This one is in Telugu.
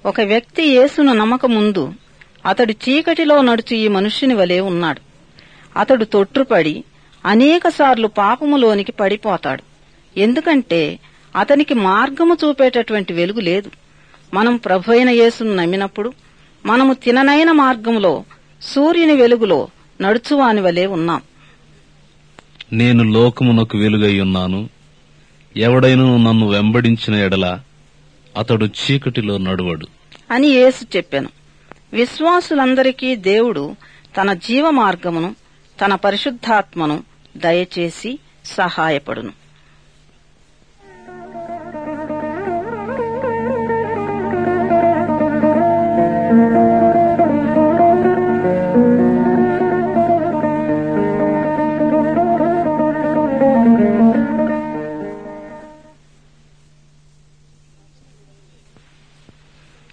ఒక వ్యక్తి యేసును నమ్మక ముందు అతడు చీకటిలో నడుచు ఈ మనుష్యుని వలె ఉన్నాడు అతడు తొట్రుపడి అనేకసార్లు పాపములోనికి పడిపోతాడు ఎందుకంటే అతనికి మార్గము చూపేటటువంటి వెలుగు లేదు మనం ప్రభు అయిన యేసును నమ్మినప్పుడు మనము తిననైన మార్గములో సూర్యుని వెలుగులో నడుచువాని వలె ఉన్నాం నేను లోకమునకు వెలుగై ఉన్నాను ఎవడైనను నన్ను వెంబడించిన ఎడల అతడు చీకటిలో నడువడు అని యేసు చెప్పెను విశ్వాసులందరికీ దేవుడు తన జీవ మార్గమును తన పరిశుద్ధాత్మను దయచేసి సహాయపడును